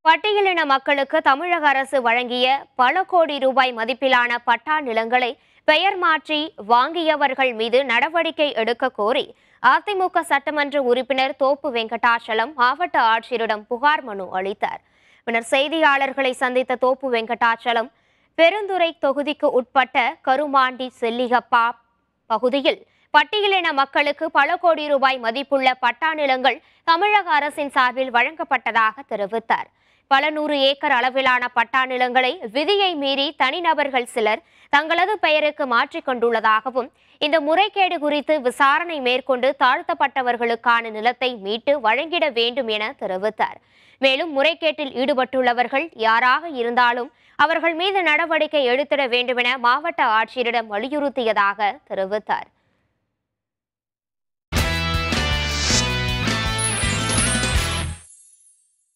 பட்டியலின மக்களுக்கு தமிழக அரசு வழங்கிய பல கோடி ரூபாய் மதிப்பிலான பட்டா நிலங்களை பெயர் மாற்றி வாங்கியவர்கள் மீது நடவடிக்கை எடுக்க கோரி அதிமுக சட்டமன்ற உறுப்பினர் தோப்பு வெங்கடாச்சலம் மாவட்ட ஆட்சியரிடம் புகார் மனு அளித்தார் பின்னர் செய்தியாளர்களை சந்தித்த தோப்பு வெங்கடாச்சலம் பெருந்துறை தொகுதிக்கு உட்பட்ட கருமாண்டி செல்லிகப்பா பகுதியில் பட்டியலின மக்களுக்கு பல கோடி ரூபாய் மதிப்புள்ள பட்டா நிலங்கள் தமிழக அரசின் சார்பில் வழங்கப்பட்டதாக தெரிவித்தார் பல நூறு ஏக்கர் அளவிலான பட்டா நிலங்களை விதியை மீறி தனிநபர்கள் சிலர் தங்களது பெயருக்கு மாற்றிக் கொண்டுள்ளதாகவும் இந்த முறைகேடு குறித்து விசாரணை மேற்கொண்டு தாழ்த்தப்பட்டவர்களுக்கான நிலத்தை மீட்டு வழங்கிட வேண்டும் என தெரிவித்தார் மேலும் முறைகேட்டில் ஈடுபட்டுள்ளவர்கள் யாராக இருந்தாலும் அவர்கள் மீது நடவடிக்கை எடுத்திட வேண்டுமென மாவட்ட ஆட்சியரிடம் வலியுறுத்தியதாக தெரிவித்தார்